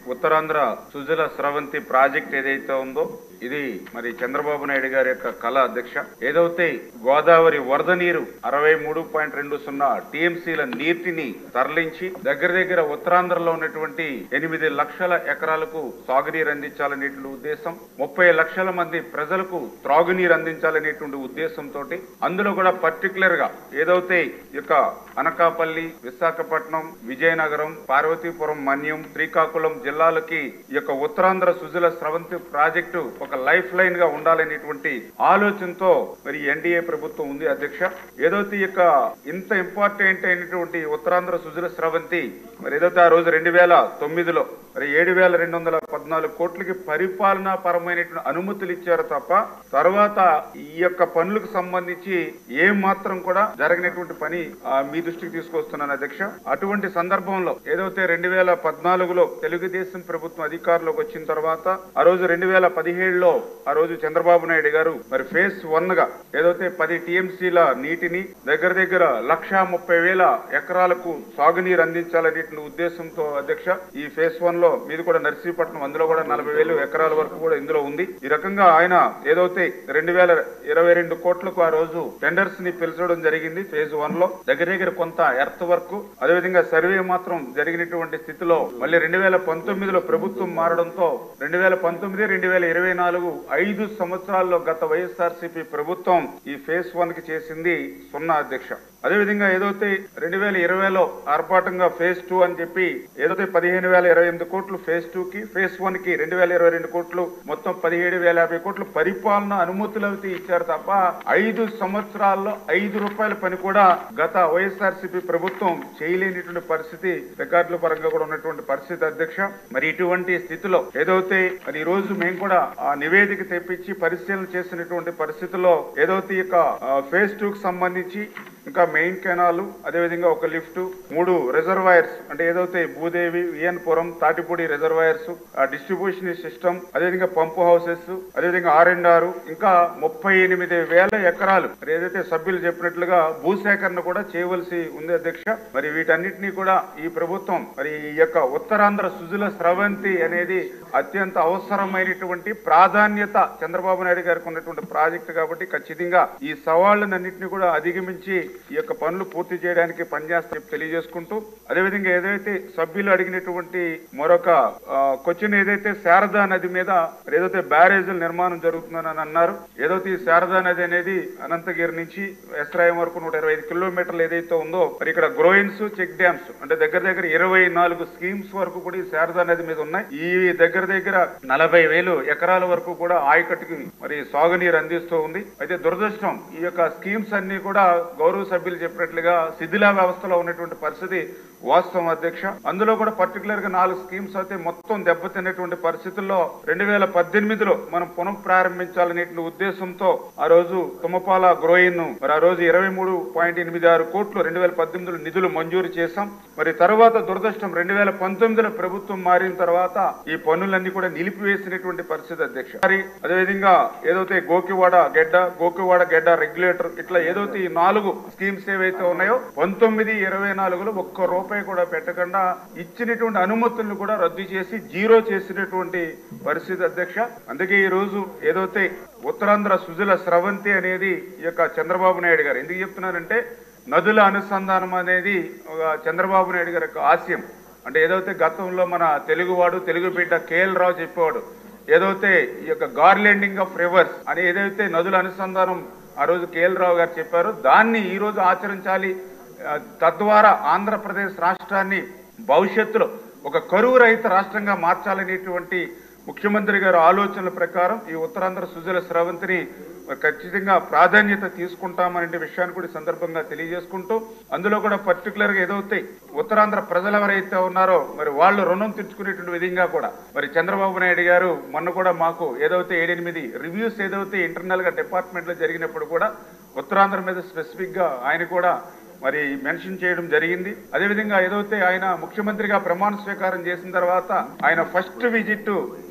ఉత్తరాంధ్ర సుజల స్రవంతి project ఏదైతే ఉందో ఇది మరి చంద్రబాబు నాయుడు గారి యొక్క కళ అధ్యక్ష ఏదైతే గోదావరి వరద నీరు అరవై మూడు పాయింట్ రెండు సున్నా టీఎంసీల నీటిని తరలించి దగ్గర దగ్గర ఉత్తరాంధ్రలో ఉన్నటువంటి ఎనిమిది లక్షల ఎకరాలకు సాగునీరు అందించాలనేటువంటి ఉద్దేశం ముప్పై లక్షల మంది ప్రజలకు త్రాగునీరు అందించాలనేటువంటి ఉద్దేశంతో అందులో కూడా పర్టికులర్ గా ఏదైతే ఈ యొక్క అనకాపల్లి విశాఖపట్నం విజయనగరం పార్వతీపురం మన్యం శ్రీకాకుళం జిల్లాలకి ఈ యొక్క ఉత్తరాంధ్ర సుజల స్రవంతి ప్రాజెక్టు ఒక లైఫ్ లైన్ గా ఉండాలనేటువంటి ఆలోచనతో మరి ఎన్డీఏ ప్రభుత్వం ఉంది అధ్యక్ష ఏదైతే ఈ యొక్క ఇంత ఇంపార్టెంట్ అయినటువంటి ఉత్తరాంధ్ర సుజల స్రవంతి మరి ఏదైతే ఆ రోజు రెండు వేల తొమ్మిదిలో మరి ఏడు వేల రెండు వందల పద్నాలుగు కోట్లకి పరిపాలనా పరమైనటువంటి అనుమతులు ఇచ్చారు తప్ప తర్వాత ఈ యొక్క పనులకు సంబంధించి ఏం మాత్రం కూడా జరగనటువంటి పని ఆ, మీ దృష్టికి తీసుకొస్తున్నాను అధ్యక్ష అటువంటి సందర్భంలో ఏదైతే రెండు వేల పద్నాలుగులో తెలుగుదేశం ప్రభుత్వం అధికారంలోకి వచ్చిన తర్వాత ఆ రోజు రెండు వేల పదిహేడులో ఆ రోజు చంద్రబాబు నాయుడు గారు మరి ఫేజ్ వన్ గా ఏదైతే పది టీఎంసీల నీటిని దగ్గర దగ్గర లక్షా ముప్పై వేల ఎకరాలకు సాగునీరు అందించాలనేటువంటి ఉద్దేశంతో అధ్యక్ష ఈ ఫేజ్ వన్ లో మీది కూడా నర్సీపట్నం అందులో కూడా నలభై వేలు ఎకరాల వరకు కూడా ఇందులో ఉంది ఈ రకంగా ఆయన ఏదైతే రెండు వేల ఇరవై రెండు కోట్లకు ఆ రోజు టెండర్స్ ని పిలిచడం జరిగింది ఫేజ్ వన్ లో దగ్గర దగ్గర కొంత ఎర్త్ వర్క్ అదేవిధంగా సర్వే మాత్రం జరిగినటువంటి స్థితిలో మళ్ళీ రెండు వేల పంతొమ్మిదిలో ప్రభుత్వం మారడంతో రెండు వేల పంతొమ్మిది రెండు వేల ఇరవై నాలుగు ఐదు సంవత్సరాల్లో గత వైఎస్ఆర్సీపీ ప్రభుత్వం ఈ ఫేజ్ వన్ కి చేసింది సున్నా అధ్యక్ష అదేవిధంగా ఏదైతే రెండు వేల ఇరవైలో ఆర్భాటంగా ఫేజ్ టూ అని చెప్పి ఏదైతే పదిహేను వేల ఇరవై ఎనిమిది కోట్లు ఫేజ్ టూ కి ఫేజ్ వన్ కి రెండు వేల ఇరవై రెండు కోట్లు మొత్తం పదిహేడు వేల యాభై కోట్లు పరిపాలన అనుమతులు అయితే ఇచ్చారు తప్ప ఐదు సంవత్సరాల్లో ఐదు రూపాయల పని కూడా గత వైఎస్ఆర్సీపీ ప్రభుత్వం చేయలేనిటువంటి పరిస్థితి రికార్డుల పరంగా కూడా ఉన్నటువంటి పరిస్థితి అధ్యక్ష మరి ఇటువంటి స్థితిలో ఏదైతే మరి ఈ రోజు మేము కూడా ఆ నివేదిక తెప్పించి పరిశీలన చేసినటువంటి పరిస్థితుల్లో ఏదైతే ఈ యొక్క ఫేజ్ టూ కి సంబంధించి ఇంకా మెయిన్ కెనాల్ అదేవిధంగా ఒక లిఫ్ట్ మూడు రిజర్వాయర్స్ అంటే ఏదైతే భూదేవి విఎన్పురం తాటిపూడి రిజర్వాయర్స్ ఆ డిస్ట్రిబ్యూషన్ సిస్టమ్ అదేవిధంగా పంపు హౌసెస్ అదేవిధంగా ఆర్ అండ్ ఆర్ ఇంకా ముప్పై ఎనిమిది వేల ఎకరాలు మరి ఏదైతే సభ్యులు చెప్పినట్లుగా భూసేకరణ కూడా చేయవలసి ఉంది అధ్యక్ష మరి వీటన్నిటినీ కూడా ఈ ప్రభుత్వం మరి ఈ యొక్క ఉత్తరాంధ్ర సుజల స్రవంతి అనేది అత్యంత అవసరమైనటువంటి ప్రాధాన్యత చంద్రబాబు నాయుడు గారికి ఉన్నటువంటి ప్రాజెక్టు కాబట్టి ఖచ్చితంగా ఈ సవాళ్ళనన్నింటినీ కూడా అధిగమించి ఈ యొక్క పనులు పూర్తి చేయడానికి పనిచేస్తే తెలియజేసుకుంటూ అదేవిధంగా ఏదైతే సభ్యులు అడిగినటువంటి మరొక క్వశ్చన్ ఏదైతే శారదా నది మీద మరి ఏదైతే బ్యారేజీల నిర్మాణం జరుగుతుందని అన్నారు ఏదైతే ఈ శారదా నది అనేది అనంతగిరి నుంచి ఎస్రాయం వరకు నూట ఇరవై ఐదు కిలోమీటర్లు ఏదైతే ఉందో మరి ఇక్కడ గ్రోయిన్స్ చెక్ డ్యామ్స్ అంటే దగ్గర దగ్గర ఇరవై నాలుగు స్కీమ్స్ వరకు కూడా ఈ శారదా నది మీద ఉన్నాయి ఈ దగ్గర దగ్గర నలభై వేలు ఎకరాల వరకు కూడా ఆయకట్టుకి మరి సాగునీరు అందిస్తూ ఉంది అయితే దురదృష్టం ఈ యొక్క స్కీమ్స్ అన్ని కూడా గౌరవ సభ్యులు చెప్పినట్లుగా శిథిలా వ్యవస్థలో ఉన్నటువంటి పరిస్థితి వాస్తవం అధ్యక్ష అందులో కూడా పర్టికులర్ గా నాలుగు స్కీమ్స్ అయితే మొత్తం దెబ్బతిన్నటువంటి పరిస్థితుల్లో రెండు వేల పద్దెనిమిదిలో మనం పునః ప్రారంభించాలనేటువంటి ఉద్దేశంతో ఆ రోజు తుమ్మపాల గ్రోయిన్ మరి ఆ రోజు ఇరవై మూడు పాయింట్ ఎనిమిది ఆరు కోట్లు రెండు వేల పద్దెనిమిదిలో నిధులు మంజూరు చేశాం మరి తర్వాత దురదృష్టం రెండు వేల పంతొమ్మిదిలో ప్రభుత్వం మారిన తర్వాత ఈ పనులన్నీ కూడా నిలిపివేసినటువంటి పరిస్థితి అధ్యక్ష మరి అదేవిధంగా ఏదైతే గోకివాడ గెడ్డ గోకివాడ గెడ్డ రెగ్యులేటర్ ఇట్లా ఏదైతే ఈ నాలుగు స్కీమ్స్ ఏవైతే ఉన్నాయో పంతొమ్మిది ఇరవై నాలుగులో ఒక్క రూపాయి కూడా పెట్టకుండా ఇచ్చినటువంటి అనుమతులను కూడా రద్దు చేసి జీరో చేసినటువంటి పరిస్థితి అధ్యక్ష అందుకే ఈ రోజు ఏదైతే ఉత్తరాంధ్ర సుజల స్రవంతి అనేది ఈ యొక్క చంద్రబాబు నాయుడు గారు ఎందుకు చెప్తున్నారంటే నదుల అనుసంధానం అనేది ఒక చంద్రబాబు నాయుడు గారి యొక్క ఆశయం అంటే ఏదైతే గతంలో మన తెలుగువాడు తెలుగు బిడ్డ కేఎల్ రావు చెప్పేవాడు ఏదైతే ఈ యొక్క గార్లెండింగ్ ఆఫ్ రివర్స్ అని ఏదైతే నదుల అనుసంధానం ఆ రోజు కేఎల్ రావు గారు చెప్పారో దాన్ని ఈ రోజు ఆచరించాలి ఆ, తద్వారా ఆంధ్రప్రదేశ్ రాష్ట్రాన్ని భవిష్యత్తులో ఒక కరువు రహిత రాష్ట్రంగా మార్చాలనేటువంటి ముఖ్యమంత్రి గారి ఆలోచనల ప్రకారం ఈ ఉత్తరాంధ్ర సుజల స్రవంతిని ఖచ్చితంగా ప్రాధాన్యత తీసుకుంటామనే విషయాన్ని కూడా ఈ సందర్భంగా తెలియజేసుకుంటూ అందులో కూడా పర్టికులర్ గా ఏదైతే ఉత్తరాంధ్ర ప్రజలు ఎవరైతే ఉన్నారో మరి వాళ్ళు రుణం తెచ్చుకునేటువంటి విధంగా కూడా మరి చంద్రబాబు నాయుడు గారు మొన్న కూడా మాకు ఏదైతే ఏడెనిమిది రివ్యూస్ ఏదైతే ఇంటర్నల్ గా డిపార్ట్మెంట్ లో జరిగినప్పుడు కూడా ఉత్తరాంధ్ర మీద స్పెసిఫిక్ గా ఆయన కూడా మరి మెన్షన్ చేయడం జరిగింది అదేవిధంగా ఏదైతే ఆయన ముఖ్యమంత్రిగా ప్రమాణ స్వీకారం చేసిన తర్వాత ఆయన ఫస్ట్ విజిట్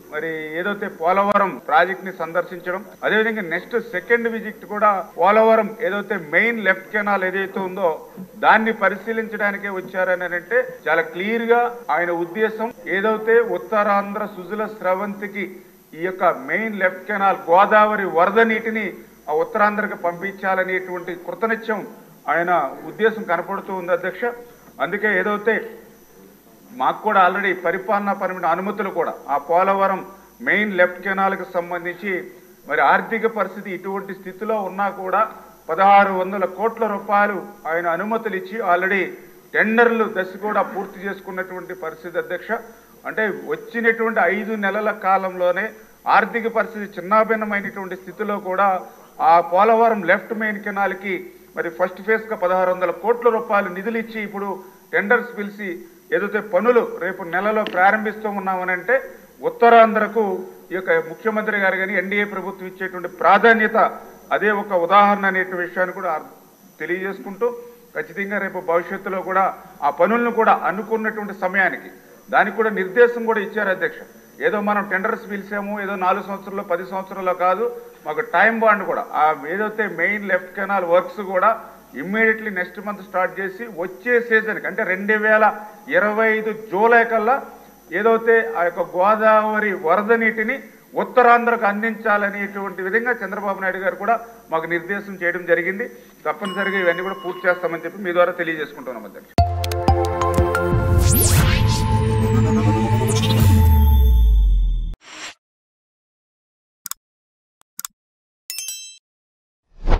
మరి ఏదైతే పోలవరం ప్రాజెక్ట్ ని సందర్శించడం అదేవిధంగా నెక్స్ట్ సెకండ్ విజిట్ కూడా పోలవరం ఏదైతే మెయిన్ లెఫ్ట్ కెనాల్ ఏదైతే ఉందో దాన్ని పరిశీలించడానికే వచ్చారని అంటే చాలా క్లియర్ గా ఆయన ఉద్దేశం ఏదైతే ఉత్తరాంధ్ర సుజల స్రవంతికి ఈ యొక్క మెయిన్ లెఫ్ట్ కెనాల్ గోదావరి వరద నీటిని ఆ ఉత్తరాంధ్రకి పంపించాలనేటువంటి కృతనిత్యం ఆయన ఉద్దేశం కనపడుతూ ఉంది అధ్యక్ష అందుకే ఏదైతే మాకు కూడా ఆల్రెడీ పరిపాలనా పరమైన అనుమతులు కూడా ఆ పోలవరం మెయిన్ లెఫ్ట్ కెనాల్కి సంబంధించి మరి ఆర్థిక పరిస్థితి ఇటువంటి స్థితిలో ఉన్నా కూడా పదహారు వందల కోట్ల రూపాయలు ఆయన అనుమతులు ఇచ్చి ఆల్రెడీ టెండర్లు దశ కూడా పూర్తి చేసుకున్నటువంటి పరిస్థితి అధ్యక్ష అంటే వచ్చినటువంటి ఐదు నెలల కాలంలోనే ఆర్థిక పరిస్థితి చిన్నాభిన్నమైనటువంటి స్థితిలో కూడా ఆ పోలవరం లెఫ్ట్ మెయిన్ కెనాల్కి మరి ఫస్ట్ ఫేజ్ గా పదహారు వందల కోట్ల రూపాయలు నిధులు ఇచ్చి ఇప్పుడు టెండర్స్ పిలిచి ఏదైతే పనులు రేపు నెలలో ప్రారంభిస్తూ ఉన్నామనంటే ఉత్తరాంధ్రకు ఈ యొక్క ముఖ్యమంత్రి గారు కానీ ఎన్డీఏ ప్రభుత్వం ఇచ్చేటువంటి ప్రాధాన్యత అదే ఒక ఉదాహరణ అనే విషయాన్ని కూడా అర్- తెలియజేసుకుంటూ ఖచ్చితంగా రేపు భవిష్యత్తులో కూడా ఆ పనులను కూడా అనుకున్నటువంటి సమయానికి దానికి కూడా నిర్దేశం కూడా ఇచ్చారు అధ్యక్ష ఏదో మనం టెండర్స్ పిలిచాము ఏదో నాలుగు సంవత్సరాల్లో పది సంవత్సరాల్లో కాదు మాకు టైం బాండ్ కూడా ఆ ఏదైతే మెయిన్ లెఫ్ట్ కెనాల్ వర్క్స్ కూడా ఇమ్మీడియట్లీ నెక్స్ట్ మంత్ స్టార్ట్ చేసి వచ్చే సీజన్కి అంటే రెండు వేల ఇరవై ఐదు జూలై కల్లా ఏదైతే ఆ యొక్క గోదావరి వరద నీటిని ఉత్తరాంధ్రకు అందించాలనేటువంటి విధంగా చంద్రబాబు నాయుడు గారు కూడా మాకు నిర్దేశం చేయడం జరిగింది తప్పనిసరిగా ఇవన్నీ కూడా పూర్తి చేస్తామని చెప్పి మీ ద్వారా తెలియజేసుకుంటున్నాం అధ్యక్ష